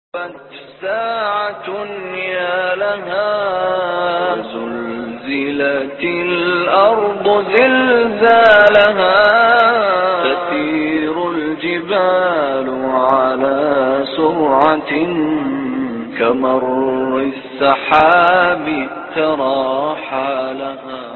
ساعة يا لها زلزلت الأرض زلزالها تسير الجبال على سرعة كمر السحاب ترى حالها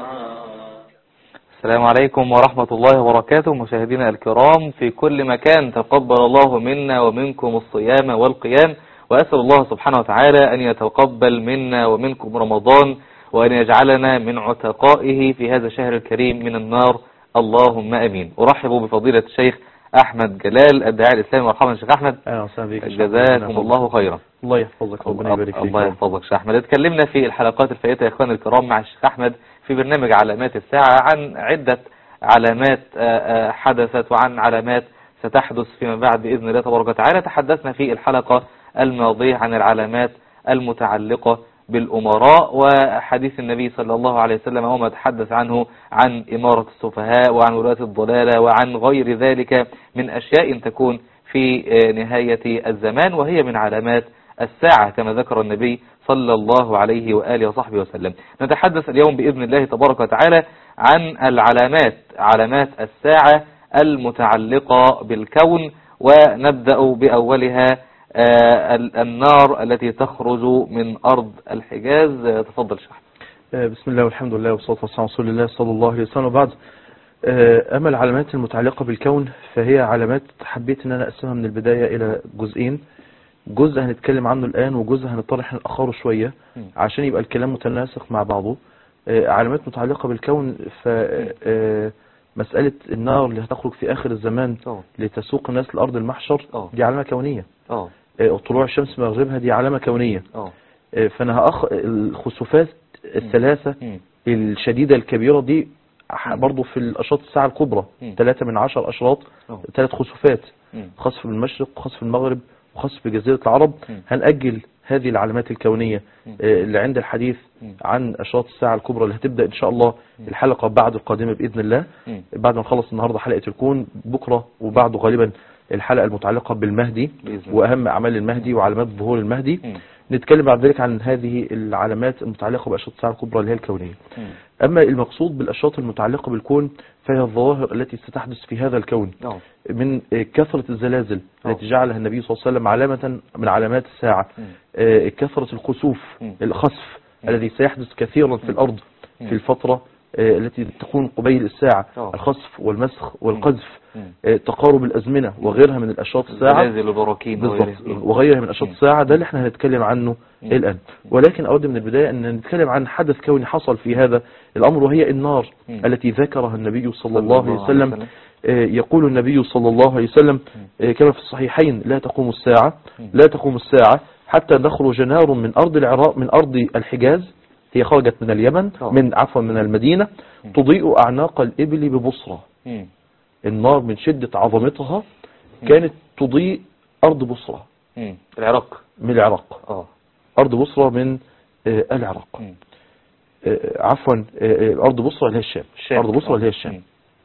السلام عليكم ورحمة الله وبركاته مشاهدينا الكرام في كل مكان تقبل الله منا ومنكم الصيام والقيام وأسأل الله سبحانه وتعالى أن يتقبل منا ومنكم رمضان وأن يجعلنا من عتقائه في هذا الشهر الكريم من النار اللهم أمين أرحب بفضيلة الشيخ أحمد جلال الداعي الإسلامي مرحبا شيخ أحمد اهلا وسهلا بك جزاكم الله خيرا الله يحفظك ربنا يبارك فيك الله يحفظك شيخ أحمد اتكلمنا في الحلقات الفائتة يا إخواني الكرام مع الشيخ أحمد في برنامج علامات الساعة عن عدة علامات آه، آه، حدثت وعن علامات ستحدث فيما بعد بإذن الله تبارك وتعالى تحدثنا في الحلقة الماضية عن العلامات المتعلقة بالأمراء وحديث النبي صلى الله عليه وسلم وما تحدث عنه عن إمارة السفهاء وعن ولاة الضلالة وعن غير ذلك من أشياء تكون في آه، نهاية الزمان وهي من علامات الساعة كما ذكر النبي صلى الله عليه وآله وصحبه وسلم نتحدث اليوم بإذن الله تبارك وتعالى عن العلامات علامات الساعة المتعلقة بالكون ونبدأ بأولها آه، ال- النار التي تخرج من أرض الحجاز آه، تفضل شيخ آه، بسم الله والحمد لله والصلاة والسلام على رسول الله صلى الله عليه وسلم وبعد آه، أما العلامات المتعلقة بالكون فهي علامات حبيت أن أنا أقسمها من البداية إلى جزئين جزء هنتكلم عنه الآن وجزء هنطرح نأخره شوية م. عشان يبقى الكلام متناسق مع بعضه آه، علامات متعلقة بالكون ف آه، مسألة النار اللي هتخرج في آخر الزمان اه لتسوق الناس لأرض المحشر اه. دي علامة كونية اه آه، طلوع الشمس مغربها دي علامة كونية اه آه، فانا هأخ الخسوفات الثلاثة مم. الشديدة الكبيرة دي ح- برضو في الأشراط الساعة الكبرى مم. ثلاثة من عشر أشراط اه. ثلاث خسوفات مم. خسف بالمشرق وخسف المغرب وخسف بجزيرة العرب مم. هنأجل هذه العلامات الكونية مم. آه، اللي عند الحديث مم. عن أشراط الساعة الكبرى اللي هتبدأ إن شاء الله الحلقة بعد القادمة بإذن الله مم. بعد ما نخلص النهاردة حلقة الكون بكرة وبعده غالبا الحلقة المتعلقة بالمهدي بإذن الله. وأهم أعمال المهدي وعلامات ظهور المهدي مم. نتكلم بعد ذلك عن هذه العلامات المتعلقة بأشراط الساعة الكبرى اللي هي الكونية مم. أما المقصود بالأشراط المتعلقة بالكون فهي الظواهر التي ستحدث في هذا الكون اه من كثرة الزلازل أوه. التي جعلها النبي صلى الله عليه وسلم علامة من علامات الساعة مم. آه، كثرة الخسوف مم. الخسف مم. الذي سيحدث كثيرا في الأرض مم. في الفترة آه، التي تكون قبيل الساعة أوه. الخسف والمسخ والقذف مم. آه، تقارب الأزمنة وغيرها من الأشراط الساعة زلازل وبراكين بالضبط وغيرها. وغيرها من أشراط الساعة ده اللي احنا هنتكلم عنه مم. الآن ولكن أود من البداية أن نتكلم عن حدث كوني حصل في هذا الأمر وهي النار مم. التي ذكرها النبي صلى صلى الله عليه الله عليه وسلم وسلم. آه، يقول النبي صلى الله عليه وسلم آه، كما في الصحيحين لا تقوم الساعة مم. لا تقوم الساعة حتى نخرج نار من أرض العراق من أرض الحجاز هي خرجت من اليمن آه. من عفوا من المدينة مم. تضيء أعناق الإبل ببصرة مم. النار من شدة عظمتها كانت تضيء أرض بصرة مم. العراق من العراق اه أرض بصرة من آه، العراق مم. آه، عفوا آه، آه، أرض بصرة اللي هي الشام الشام. أرض بصرة اللي هي مم. الشام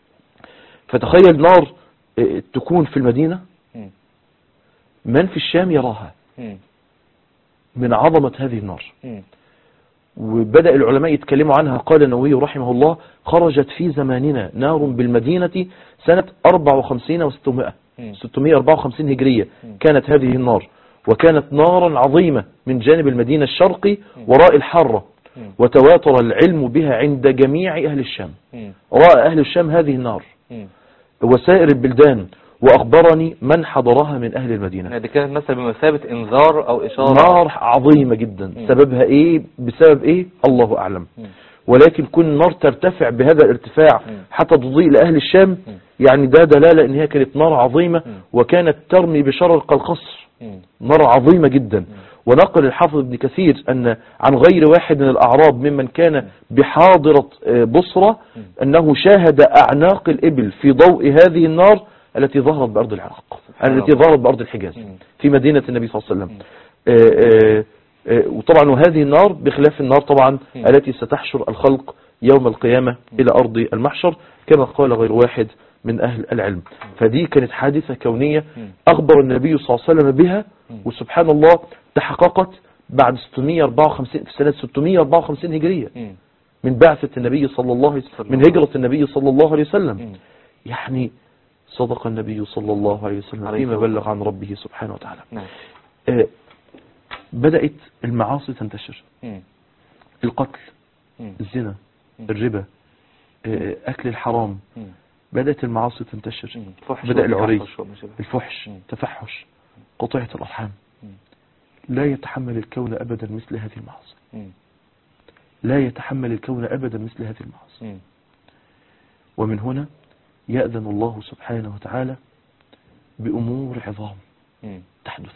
فتخيل نار آه، تكون في المدينة مم. من في الشام يراها مم. من عظمة هذه النار مم. وبدأ العلماء يتكلموا عنها قال النووي رحمه الله خرجت في زماننا نار بالمدينة سنة 54 و600 مم. 654 هجرية مم. كانت هذه النار وكانت نارا عظيمة من جانب المدينة الشرقي وراء الحرة مم. وتواتر العلم بها عند جميع أهل الشام مم. رأى أهل الشام هذه النار مم. وسائر البلدان وأخبرني من حضرها من أهل المدينة يعني دي كانت مثلا بمثابة انذار او اشارة نار عظيمة جدا مم. سببها ايه بسبب ايه الله اعلم مم. ولكن كون النار ترتفع بهذا الارتفاع مم. حتى تضيء لأهل الشام مم. يعني ده دلالة ان هي كانت نار عظيمة مم. وكانت ترمي بشرر القصر مم. نار عظيمة جدا ونقل الحافظ ابن كثير أن عن غير واحد من الأعراب ممن كان بحاضرة آه، بصرة أنه شاهد أعناق الإبل في ضوء هذه النار التي ظهرت بأرض العراق سبحان التي الله. ظهرت بأرض الحجاز مم. في مدينة النبي صلى الله عليه وسلم آه، آه، آه، وطبعا وهذه النار بخلاف النار طبعا مم. التي ستحشر الخلق يوم القيامة إلى أرض المحشر كما قال غير واحد من أهل العلم فدي كانت حادثة كونية مم. أخبر النبي صلى الله عليه وسلم بها مم. وسبحان الله تحققت بعد 654 في سنة 654 هجرية مم. من بعثة النبي صلى الله عليه وسلم من هجرة النبي صلى الله عليه وسلم مم. يعني صدق النبي صلى الله عليه وسلم عليه فيما الصلاة بلغ عن ربه سبحانه وتعالى نعم آه، بدأت المعاصي تنتشر مم. القتل مم. الزنا مم. الربا آه، أكل الحرام مم. بدأت المعاصي تنتشر مم. فحش بدأ العري وتحفش وما شابه. الفحش مم. تفحش قطيعة الأرحام مم. لا يتحمل الكون أبدا مثل هذه المعاصي مم. لا يتحمل الكون أبدا مثل هذه المعاصي مم. ومن هنا يأذن الله سبحانه وتعالى بأمور عظام مم. تحدث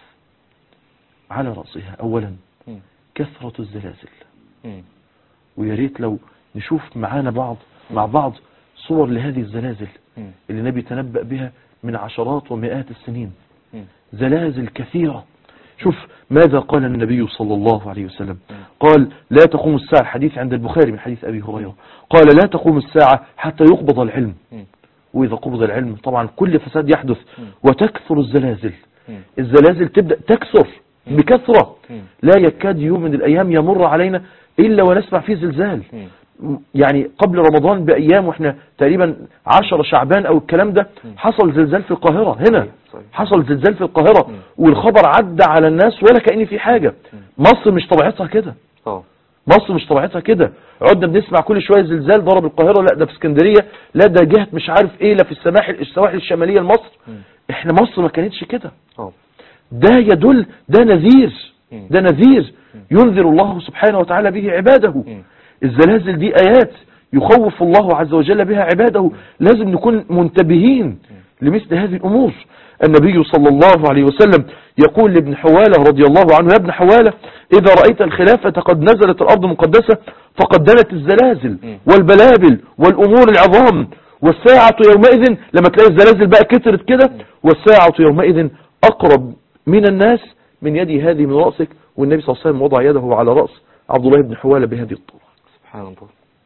على رأسها أولا مم. كثرة الزلازل مم. ويا ريت لو نشوف معانا بعض مع بعض صور لهذه الزلازل مم. اللي النبي تنبأ بها من عشرات ومئات السنين مم. زلازل كثيرة شوف ماذا قال النبي صلى الله عليه وسلم مم. قال لا تقوم الساعة الحديث عند البخاري من حديث أبي هريرة قال لا تقوم الساعة حتى يقبض العلم مم. وإذا قبض العلم طبعا كل فساد يحدث مم. وتكثر الزلازل مم. الزلازل تبدأ تكثر مم. بكثرة مم. لا يكاد يوم من الأيام يمر علينا إلا ونسمع فيه زلزال مم. يعني قبل رمضان بأيام واحنا تقريبا عشر شعبان أو الكلام ده مم. حصل زلزال في القاهرة هنا صحيح، صحيح. حصل زلزال في القاهرة مم. والخبر عدى على الناس ولا كأن في حاجة مم. مصر مش طبيعتها كده اه مصر مش طبيعتها كده عدنا بنسمع كل شوية زلزال ضرب القاهرة لا ده في اسكندرية لا ده جهة مش عارف ايه لا في السواحل السواحل الشمالية لمصر مم. احنا مصر ما كانتش كده اه ده يدل ده نذير مم. ده نذير ينذر الله سبحانه وتعالى به عباده مم. الزلازل دي آيات يخوف الله عز وجل بها عباده لازم نكون منتبهين لمثل هذه الأمور النبي صلى الله عليه وسلم يقول لابن حوالة رضي الله عنه يا ابن حوالة إذا رأيت الخلافة قد نزلت الأرض مقدسة فقد دنت الزلازل مم. والبلابل والأمور العظام والساعة يومئذ لما تلاقي الزلازل بقى كترت كده والساعة يومئذ أقرب من الناس من يدي هذه من رأسك والنبي صلى الله عليه وسلم وضع يده على رأس عبد الله بن حوالة بهذه الطرق سبحان الله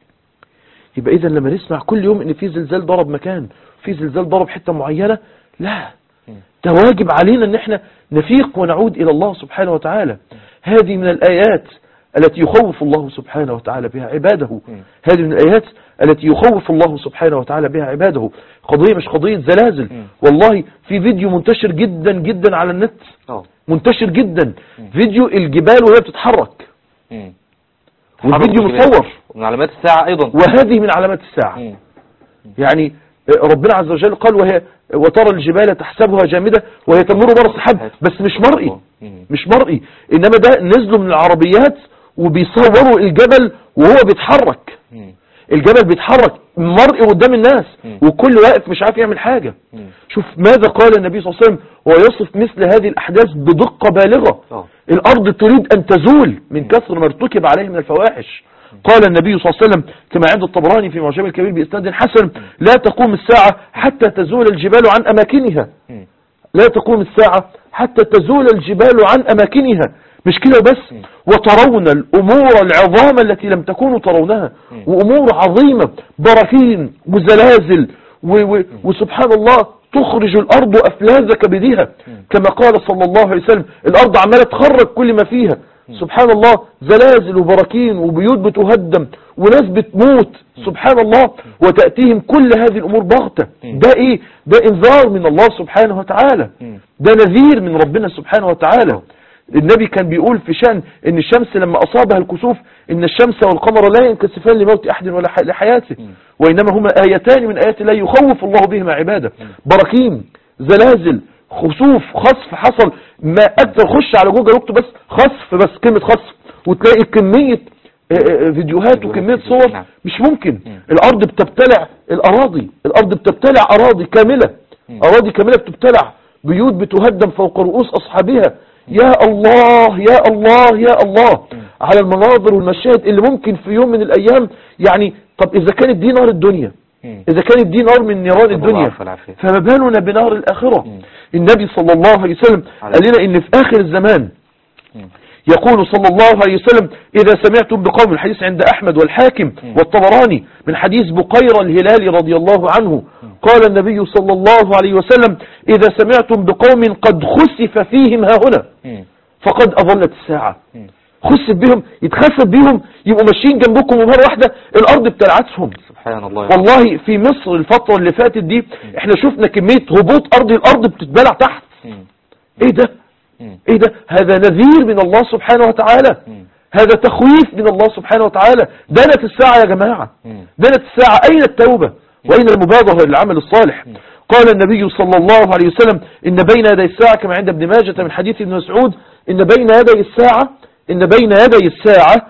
يبقى اذا لما نسمع كل يوم ان في زلزال ضرب مكان في زلزال ضرب حتة معينة لا مم. ده واجب علينا ان احنا نفيق ونعود الى الله سبحانه وتعالى هذه من الايات التي يخوف الله سبحانه وتعالى بها عباده مم. هذه من الايات التي يخوف الله سبحانه وتعالى بها عباده قضية مش قضية زلازل مم. والله في فيديو منتشر جدا جدا على النت اه منتشر جدا مم. فيديو الجبال وهي بتتحرك مم. والفيديو تحرك الجبال. مصور من علامات الساعة أيضا وهذه من علامات الساعة مم. يعني ربنا عز وجل قال وهي وترى الجبال تحسبها جامدة وهي تمر مر السحاب بس مش مرئي مم. مش مرئي انما ده نزلوا من العربيات وبيصوروا الجبل وهو بيتحرك مم. الجبل بيتحرك مرئي قدام الناس مم. وكل واقف مش عارف يعمل حاجة مم. شوف ماذا قال النبي صلى الله عليه وسلم ويصف مثل هذه الأحداث بدقة بالغة اه الأرض تريد أن تزول من كثر ما ارتكب عليه من الفواحش قال النبي صلى الله عليه وسلم كما عند الطبراني في معجم الكبير بإسناد حسن لا تقوم الساعة حتى تزول الجبال عن أماكنها مم. لا تقوم الساعة حتى تزول الجبال عن أماكنها مش كده بس مم. وترون الأمور العظام التي لم تكونوا ترونها مم. وأمور عظيمة براكين وزلازل و و وسبحان الله تخرج الأرض أفلاذ كبدها كما قال صلى الله عليه وسلم الأرض عمالة تخرج كل ما فيها سبحان الله زلازل وبراكين وبيوت بتهدم وناس بتموت سبحان الله وتأتيهم كل هذه الأمور بغتة ده إيه ده إنذار من الله سبحانه وتعالى مم. ده نذير من ربنا سبحانه وتعالى النبي كان بيقول في شأن ان الشمس لما اصابها الكسوف ان الشمس والقمر لا ينكسفان لموت احد ولا ح- لحياته وانما هما ايتان من ايات الله يخوف الله بهما عباده براكين زلازل خسوف خصف حصل ما اكثر خش على جوجل اكتب بس خصف بس كلمة خصف وتلاقي كمية آه، آه، فيديوهات وكمية كتير. صور نعم. مش ممكن الارض بتبتلع الاراضي الارض بتبتلع اراضي كاملة اراضي كاملة بتبتلع بيوت بتهدم فوق رؤوس اصحابها يا الله يا الله يا الله على المناظر والمشاهد اللي ممكن في يوم من الايام يعني طب اذا كانت دي نار الدنيا مم. اذا كانت دي نار من نيران الله الدنيا العافية والعافية. فما بالنا بنار الاخرة مم. النبي صلى الله عليه وسلم عليه قال لنا ان في اخر الزمان مم. يقول صلى الله عليه وسلم إذا سمعتم بقوم الحديث عند أحمد والحاكم والطبراني من حديث بقير الهلالي رضي الله عنه قال النبي صلى الله عليه وسلم إذا سمعتم بقوم قد خسف فيهم ها هنا مم. فقد أظلت الساعة مم. خسف بهم يتخسف بهم يبقوا ماشيين جنبكم ومرة واحدة الأرض بتلعتهم سبحان الله والله في مصر الفترة اللي فاتت دي احنا شفنا كمية هبوط أرض الأرض بتتبلع تحت مم. ايه ده مم. ايه ده هذا نذير من الله سبحانه وتعالى مم. هذا تخويف من الله سبحانه وتعالى دنت الساعة يا جماعة مم. دنت الساعة أين التوبة وأين المبادرة للعمل الصالح قال النبي صلى الله عليه وسلم إن بين يدي الساعة كما عند ابن ماجة من حديث ابن مسعود إن بين يدي الساعة إن بين يدي الساعة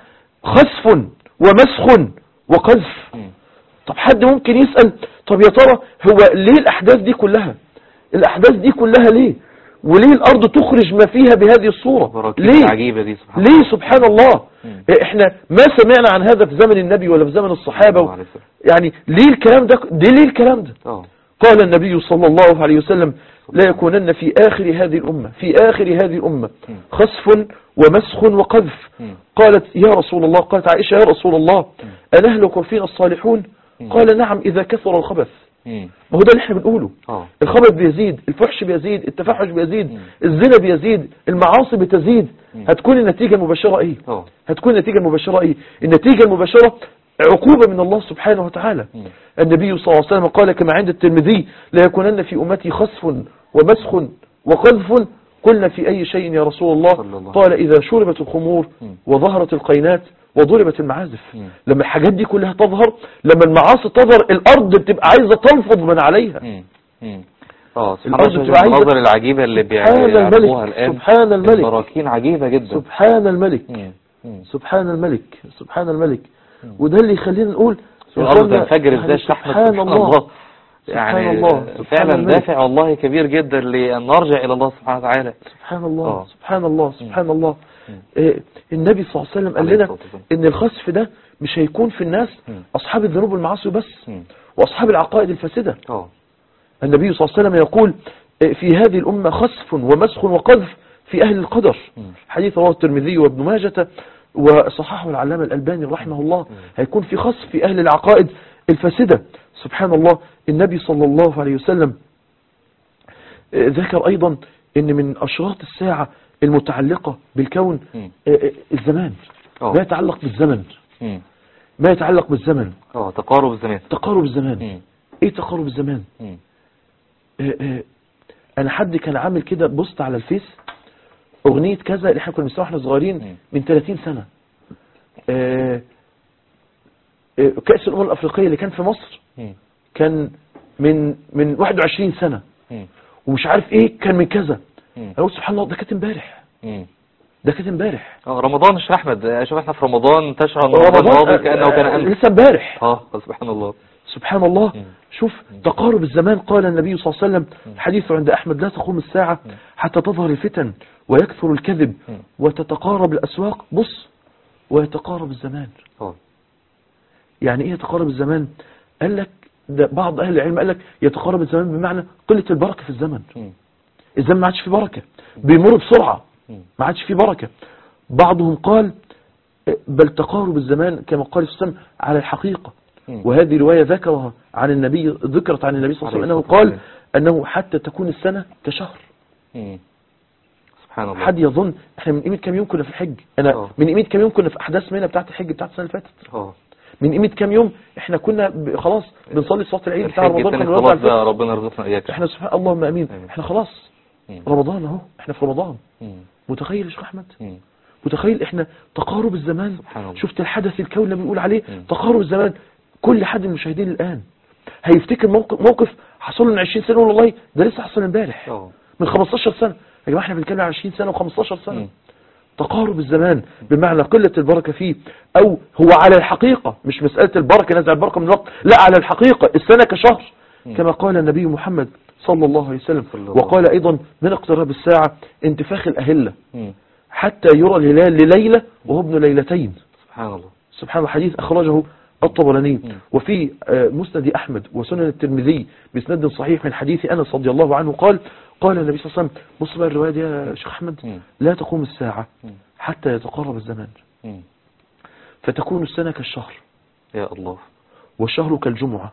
خسف ومسخ وقذف مم. طب حد ممكن يسأل طب يا ترى هو ليه الأحداث دي كلها الأحداث دي كلها ليه وليه الأرض تخرج ما فيها بهذه الصورة براكين ليه العجيبة دي سبحان الله ليه سبحان الله مم. احنا ما سمعنا عن هذا في زمن النبي ولا في زمن الصحابة الله و... عليه وسلم. يعني ليه الكلام ده ده ليه الكلام ده اه قال النبي صلى الله عليه وسلم لا يكونن في آخر هذه الأمة في آخر هذه الأمة مم. خسف ومسخ وقذف مم. قالت يا رسول الله قالت عائشة يا رسول الله أنهلك وفينا الصالحون مم. قال نعم إذا كثر الخبث مم. ما هو ده اللي احنا بنقوله اه الخبث بيزيد الفحش بيزيد التفحش بيزيد مم. الزنا بيزيد المعاصي بتزيد مم. هتكون النتيجة المباشرة ايه اه هتكون النتيجة المباشرة ايه النتيجة المباشرة عقوبة من الله سبحانه وتعالى مم. النبي صلى الله عليه وسلم قال كما عند الترمذي لا يكونن في أمتي خسف ومسخ وقذف قلنا في أي شيء يا رسول الله صلى الله قال إذا شربت الخمور مم. وظهرت القينات وضربت المعازف مم. لما الحاجات دي كلها تظهر لما المعاصي تظهر الأرض بتبقى عايزة تنفض من عليها مم. مم. اه سبحان الأرض الله بتبقى عايزة- المناظر العجيبة اللي سبحان بيعرضوها الملك الآن سبحان الملك براكين عجيبة جدا سبحان الملك مم. مم. سبحان الملك سبحان الملك وده اللي يخلينا نقول يا الأرض إخوانا، تنفجر يعني ازاي يا شيخ أحمد سبحان الله يعني سبحان الله سبحان فعلا الملك. دافع والله كبير جدا لأن نرجع إلى الله سبحانه وتعالى سبحان الله آه. سبحان الله سبحان الله مم. إيه، النبي صلى الله عليه وسلم قال عليه لنا الصلاة والسلام. ان الخسف ده مش هيكون في الناس مم. اصحاب الذنوب والمعاصي بس مم. واصحاب العقائد الفاسده اه النبي صلى الله عليه وسلم يقول إيه، في هذه الامه خسف ومسخ وقذف في اهل القدر مم. حديث رواه الترمذي وابن ماجه وصححه العلامه الالباني رحمه الله هيكون في خسف في اهل العقائد الفاسده سبحان الله النبي صلى الله عليه وسلم آه، ذكر أيضا أن من أشراط الساعة المتعلقة بالكون مم. آه، آه، الزمان اه ما يتعلق بالزمن مم. ما يتعلق بالزمن اه تقارب الزمان تقارب الزمان مم. ايه تقارب الزمان مم. آه، آه، انا حد كان عامل كده بوست على الفيس اغنية كذا اللي احنا كنا بنسمعها واحنا مم. صغيرين من 30 سنة آه، آه، كأس الأمم الأفريقية اللي كان في مصر مم. كان من من 21 سنة مم. ومش عارف ايه كان من كذا مم. انا قلت سبحان الله ده كانت امبارح مم. ده كانت امبارح اه رمضان يا شيخ احمد شوف احنا في رمضان تشعر ان رمضان رمضان ماضي كانه كان آه، امس لسه امبارح اه سبحان الله سبحان الله مم. شوف تقارب الزمان قال النبي صلى الله عليه وسلم حديث عند أحمد لا تقوم الساعة حتى تظهر الفتن ويكثر الكذب مم. وتتقارب الأسواق بص ويتقارب الزمان اه يعني ايه يتقارب الزمان قال لك ده بعض أهل العلم قال لك يتقارب الزمان بمعنى قلة البركة في الزمن مم. الزمن ما عادش فيه بركة بيمر بسرعة مم. ما عادش فيه بركة بعضهم قال بل تقارب الزمان كما قال في السلام على الحقيقة مم. وهذه رواية ذكرها عن النبي ذكرت عن النبي صلى الله عليه وسلم عليه أنه الصلاة قال والسلام. أنه حتى تكون السنة كشهر مم. سبحان الله حد يظن احنا من قيمة كام يوم كنا في الحج انا آه. من قيمة كام يوم كنا في احداث منى بتاعت الحج بتاعت السنة اللي فاتت اه من قيمة كام يوم احنا كنا ب- خلاص بنصلي صلاة العيد بتاع الحج رمضان التاني كنا بنوزع خلاص بقى الفطر. ربنا يرزقنا اياك احنا سبحان اللهم امين آمين. احنا خلاص مم. رمضان اهو احنا في رمضان مم. متخيل يا شيخ احمد مم. متخيل احنا تقارب الزمان سبحان الله. شفت الحدث الكون اللي بنقول عليه مم. تقارب الزمان كل حد من المشاهدين الان هيفتكر موقف موقف حصل له من 20 سنه يقول والله ده لسه حصل امبارح اه من 15 سنه يا جماعه احنا بنتكلم عن 20 سنه و15 سنه مم. تقارب الزمان بمعنى قلة البركة فيه أو هو على الحقيقة مش مسألة البركة نزع البركة من الوقت لا على الحقيقة السنة كشهر مم. كما قال النبي محمد صلى الله عليه وسلم صلى الله وقال أيضا من اقتراب الساعة انتفاخ الأهلة مم. حتى يرى الهلال لليلة وهو ابن ليلتين سبحان الله سبحان الله حديث أخرجه الطبراني مم. وفي آه، مسند أحمد وسنن الترمذي بسند صحيح من حديث أنس رضي الله عنه قال قال النبي صلى الله عليه وسلم بص بقى الرواية دي يا شيخ أحمد مم. لا تقوم الساعة مم. حتى يتقرب الزمان مم. فتكون السنة كالشهر يا الله والشهر كالجمعة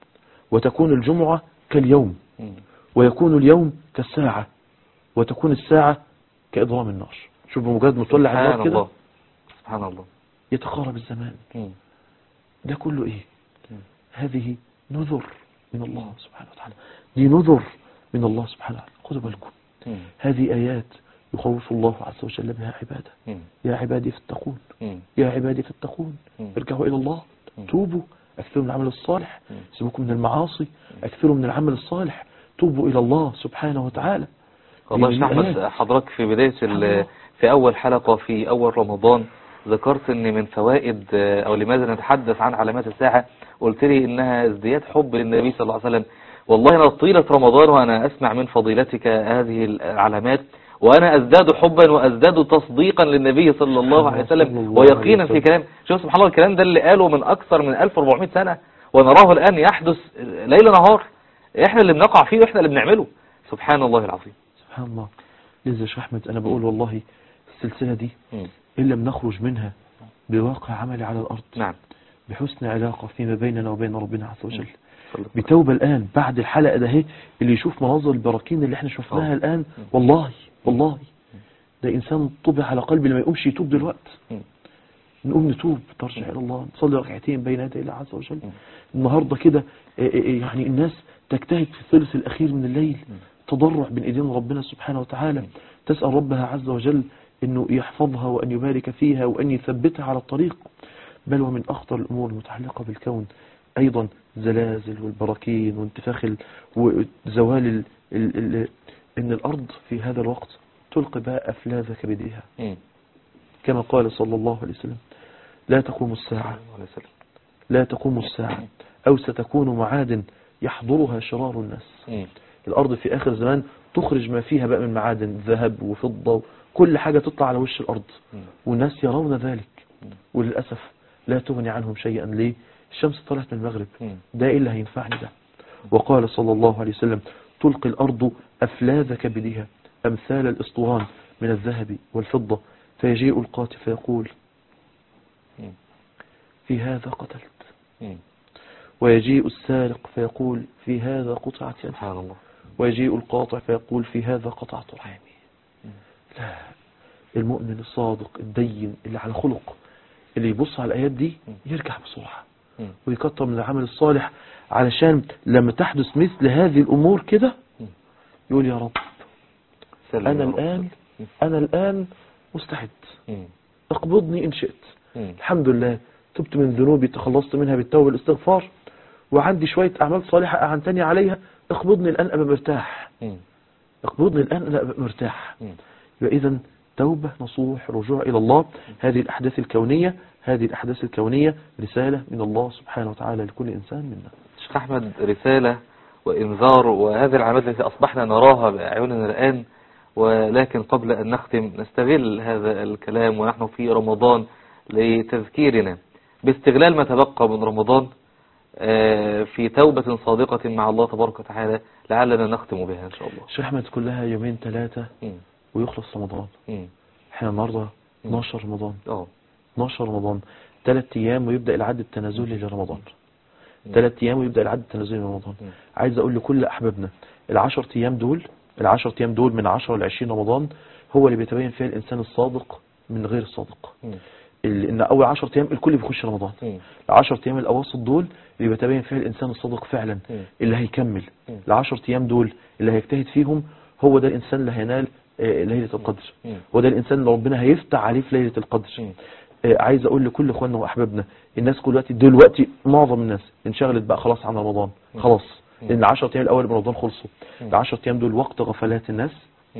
وتكون الجمعة كاليوم مم. ويكون اليوم كالساعة وتكون الساعة كإضرام النار شوف بمجرد ما تولع سبحان النار كده الله سبحان الله يتقارب الزمان مم. ده كله ايه مم. هذه نذر من الله سبحانه وتعالى دي نذر من الله سبحانه وتعالى خذوا بالكم مم. هذه آيات يخوف الله عز وجل بها عباده مم. يا عبادي فاتقون مم. يا عبادي فاتقون مم. ارجعوا إلى الله مم. توبوا أكثروا من العمل الصالح مم. سيبوكم من المعاصي أكثروا من العمل الصالح توبوا إلى الله سبحانه وتعالى والله يا دي شيخ احمد آيات. حضرتك في بداية ال- الله. في أول حلقة في أول رمضان ذكرت ان من فوائد آه، او لماذا نتحدث عن علامات الساعة قلت لي انها ازدياد حب للنبي صلى الله عليه وسلم والله انا طيلة رمضان وانا اسمع من فضيلتك هذه العلامات وانا ازداد حبا وازداد تصديقا للنبي صلى الله عليه صلى وسلم الله ويقينا عليه في وسلم. كلام شوف سبحان الله الكلام ده اللي قاله من اكثر من 1400 سنة ونراه الان يحدث ليل نهار احنا اللي بنقع فيه واحنا اللي بنعمله سبحان الله العظيم سبحان الله لذا يا شيخ أحمد أنا بقول والله السلسلة دي مم. إن لم نخرج منها بواقع عملي على الأرض نعم بحسن علاقة فيما بيننا وبين ربنا عز وجل صلى الله بتوبة الآن بعد الحلقة ده هي اللي يشوف مناظر البراكين اللي احنا شفناها آه. الآن والله والله ده إنسان طبع على قلبي لما يقومش يتوب دلوقتي مم. نقوم نتوب ترجع إلى الله نصلي ركعتين بين يدي الله عز وجل مم. النهاردة كده آه، آه، يعني الناس تجتهد في الثلث الأخير من الليل تضرع بين إيدين ربنا سبحانه وتعالى تسأل ربها عز وجل أنه يحفظها وأن يبارك فيها وأن يثبتها على الطريق بل ومن أخطر الأمور المتعلقة بالكون أيضا زلازل والبراكين وانتفاخ ال- وزوال ال... ال... ال... أن الأرض في هذا الوقت تلقي بها أفلاذ كبدها مم. كما قال صلى الله عليه وسلم لا تقوم الساعة عليه وسلم. لا تقوم الساعة أو ستكون معادن يحضرها شرار الناس مم. الأرض في آخر زمان تخرج ما فيها بقى من معادن ذهب وفضة كل حاجة تطلع على وش الأرض مم. والناس يرون ذلك وللأسف لا تغني عنهم شيئا ليه الشمس طلعت من المغرب مم. ده إيه اللي هينفعني ده وقال صلى الله عليه وسلم تلقي الأرض أفلاذ كبدها أمثال الإسطوان من الذهب والفضة فيجيء القاتل فيقول مم. في هذا قتلت مم. ويجيء السارق فيقول في هذا قطعت يدي سبحان الله ويجيء القاطع فيقول في هذا قطعت رحمي لا المؤمن الصادق الدين اللي على خلق اللي يبص على الآيات دي يرجع بسرعة مم. ويكتر من العمل الصالح علشان لما تحدث مثل هذه الأمور كده يقول يا رب سلم أنا يا رب. الآن أنا الآن مستعد مم. اقبضني إن شئت مم. الحمد لله تبت من ذنوبي تخلصت منها بالتوبة والاستغفار وعندي شوية أعمال صالحة أعنتني عليها اقبضني الآن أبقى مرتاح مم. اقبضني الآن أنا أبقى مرتاح مم. يبقى إذا توبة نصوح رجوع إلى الله هذه الأحداث الكونية هذه الأحداث الكونية رسالة من الله سبحانه وتعالى لكل إنسان منا شيخ أحمد رسالة وإنذار وهذه العلامات التي أصبحنا نراها بأعيننا الآن ولكن قبل أن نختم نستغل هذا الكلام ونحن في رمضان لتذكيرنا باستغلال ما تبقى من رمضان آه، في توبة صادقة مع الله تبارك وتعالى لعلنا نختم بها إن شاء الله شيخ أحمد كلها يومين ثلاثة مم. ويخلص رمضان مم. احنا النهاردة 12 رمضان اه 12 رمضان ثلاث أيام ويبدأ العد التنازلي لرمضان مم. ثلاث أيام ويبدأ العد التنازلي لرمضان مم. عايز أقول لكل أحبابنا العشر أيام دول العشر أيام دول من 10 ل 20 رمضان هو اللي بيتبين فيها الإنسان الصادق من غير الصادق مم. ال- إن أول 10 أيام الكل بيخش رمضان مم. العشر أيام الأواسط دول اللي بيتبين فيها الإنسان الصادق فعلا مم. اللي هيكمل مم. العشر أيام دول اللي هيجتهد فيهم هو ده الإنسان اللي هينال آه، ليلة القدر مم. هو ده الإنسان اللي ربنا هيفتح عليه في ليلة القدر مم. آه، عايز أقول لكل إخواننا وأحبابنا الناس كل وقت دلوقتي معظم الناس انشغلت بقى خلاص عن رمضان خلاص مم. لأن العشر أيام الأول من رمضان خلصوا مم. العشر أيام دول وقت غفلات الناس مم.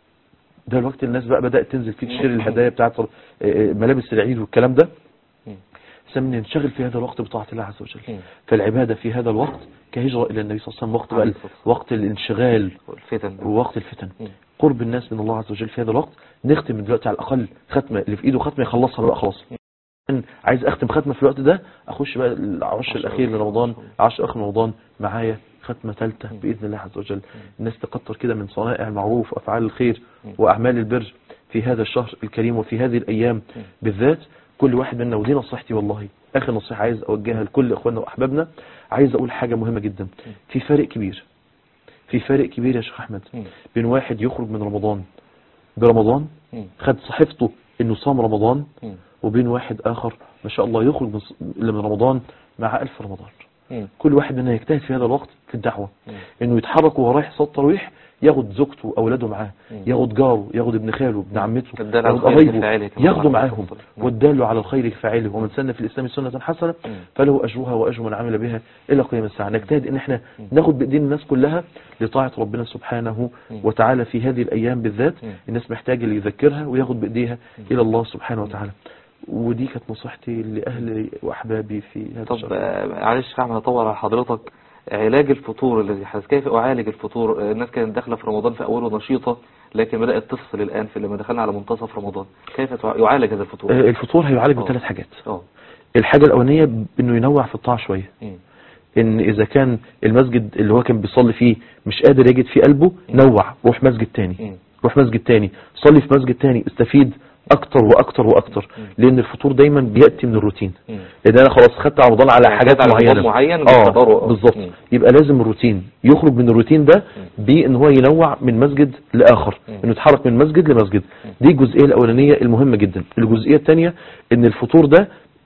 ده الوقت الناس بقى بدأت تنزل فيه تشتري الهدايا بتاعت آه، آه، ملابس العيد والكلام ده مم. سمن ننشغل في هذا الوقت بطاعة الله عز وجل مم. فالعبادة في هذا الوقت كهجرة إلى النبي صلى الله عليه وسلم وقت بقى عليه الصلاة والسلام. وقت الانشغال والفتن ووقت الفتن مم. قرب الناس من الله عز وجل في هذا الوقت نختم من دلوقتي على الأقل ختمة اللي في إيده ختمة يخلصها بقى خلاص أنا عايز أختم ختمة في الوقت ده أخش بقى العشر الأخير لرمضان العشر الأخير لرمضان معايا ختمة ثالثة بإذن الله عز وجل الناس تكتر كده من صنائع المعروف وأفعال الخير وأعمال البر في هذا الشهر الكريم وفي هذه الأيام بالذات كل واحد منا ودي نصيحتي والله آخر نصيحة عايز أوجهها لكل إخواننا وأحبابنا عايز أقول حاجة مهمة جدا في فارق كبير في فارق كبير يا شيخ أحمد مم. بين واحد يخرج من رمضان برمضان مم. خد صحيفته إنه صام رمضان مم. وبين واحد آخر ما شاء الله يخرج من ص- من رمضان مع ألف رمضان مم. كل واحد منا يجتهد في هذا الوقت في الدعوة مم. انه يتحرك وهو رايح صلاه التراويح ياخد زوجته واولاده معاه مم. ياخد جاره ياخد ابن خاله ابن عمته الدال على ياخد الخير قرايبه كفاعله كما ياخدوا قال معاهم الله صلى الله عليه وسلم. والدال على الخير كفاعله ومن سن في الاسلام سنه حسنه مم. فله اجرها واجر من عمل بها الى قيام الساعه نجتهد ان احنا ناخد بايدين الناس كلها لطاعه ربنا سبحانه مم. وتعالى في هذه الايام بالذات مم. الناس محتاجه اللي يذكرها وياخد بايديها الى الله سبحانه وتعالى ودي كانت نصيحتي لاهلي واحبابي في هذا طب الشهر آه، معلش يا احمد اطول على حضرتك علاج الفطور الذي حدث كيف اعالج الفطور آه، الناس كانت داخله في رمضان في اوله نشيطه لكن بدات تفصل الان في لما دخلنا على منتصف رمضان كيف تع- يعالج هذا الفطور آه، الفطور هيعالج آه. بثلاث حاجات اه الحاجه الاولانيه انه ينوع في الطاعه شويه مم. ان اذا كان المسجد اللي هو كان بيصلي فيه مش قادر يجد فيه قلبه نوع روح مسجد تاني مم. روح مسجد تاني صلي في مسجد تاني استفيد اكتر واكتر واكتر لان الفطور دايما بياتي من الروتين مم. لان انا خلاص خدت رمضان على يعني حاجات خدت على معينه نظام معين اه بتقدره. بالظبط مم. يبقى لازم الروتين يخرج من الروتين ده بان هو ينوع من مسجد لاخر مم. انه يتحرك من مسجد لمسجد دي الجزئيه الاولانيه المهمه جدا الجزئيه الثانيه ان الفطور ده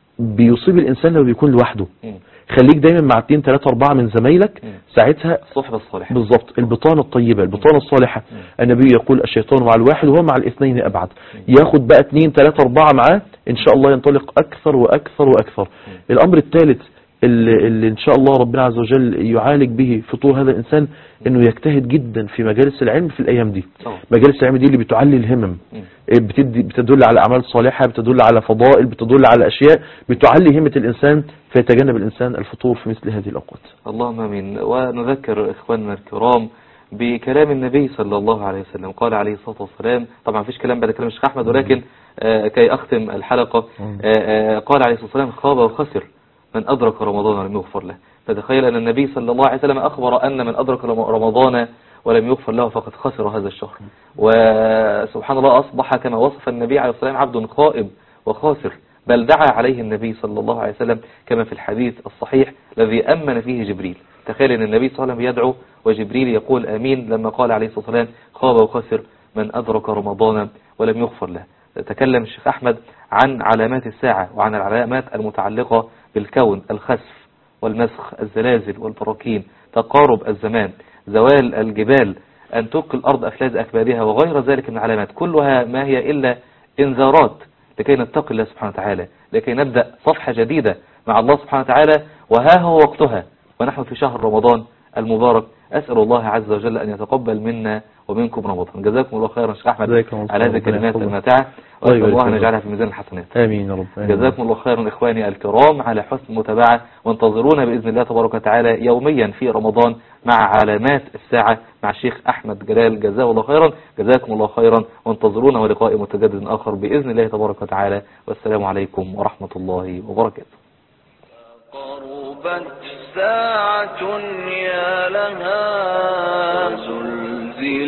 بيصيب الانسان لما بيكون لوحده مم. خليك دايما مع اتنين تلاتة اربعة من زمايلك مم. ساعتها الصحبه الصالحه بالظبط البطانة الطيبة البطانة الصالحة النبي يقول الشيطان مع الواحد وهو مع الاثنين ابعد ياخد بقى اتنين تلاتة اربعة معاه ان شاء الله ينطلق اكثر واكثر واكثر الامر الثالث اللي, اللي ان شاء الله ربنا عز وجل يعالج به فطور هذا الانسان انه يجتهد جدا في مجالس العلم في الايام دي طبعا. مجالس العلم دي اللي بتعلي الهمم بتدي بتدل على اعمال صالحة بتدل على فضائل بتدل على اشياء بتعلي همة الانسان فيتجنب الانسان الفطور في مثل هذه الاوقات اللهم امين ونذكر اخواننا الكرام بكلام النبي صلى الله عليه وسلم قال عليه الصلاه والسلام طبعا مفيش كلام بعد كلام الشيخ احمد ولكن آه، كي اختم الحلقه آه، آه، قال عليه الصلاه والسلام خاب وخسر من ادرك رمضان ولم يغفر له فتخيل ان النبي صلى الله عليه وسلم اخبر ان من ادرك رم- رمضان ولم يغفر له فقد خسر هذا الشهر وسبحان الله اصبح كما وصف النبي عليه الصلاه والسلام عبد خائب وخاسر بل دعا عليه النبي صلى الله عليه وسلم كما في الحديث الصحيح الذي أمن فيه جبريل تخيل أن النبي صلى الله عليه وسلم يدعو وجبريل يقول أمين لما قال عليه الصلاة والسلام خاب وخسر من أدرك رمضان ولم يغفر له تكلم الشيخ أحمد عن علامات الساعة وعن العلامات المتعلقة بالكون الخسف والمسخ الزلازل والبراكين تقارب الزمان زوال الجبال أن تلقي الأرض أفلاز أكبادها وغير ذلك من العلامات كلها ما هي إلا إنذارات لكي نتقي الله سبحانه وتعالى لكي نبدأ صفحة جديدة مع الله سبحانه وتعالى وها هو وقتها ونحن في شهر رمضان المبارك أسأل الله عز وجل أن يتقبل منا ومنكم رمضان جزاكم الله خيرا شيخ أحمد جزاكم الله على هذه ربنا الكلمات يحفظك. الممتعة الله وأسأل يبارك الله أن فيك. يجعلها في ميزان الحسنات امين يا رب آمين. جزاكم الله خيرا إخواني الكرام على حسن المتابعة وانتظرونا بإذن الله تبارك وتعالى يوميا في رمضان مع علامات الساعة مع الشيخ أحمد جلال جزاه الله خيرا جزاكم الله خيرا وانتظرونا ولقاء متجدد آخر بإذن الله تبارك وتعالى والسلام عليكم ورحمة الله وبركاته قربت ساعة يا لها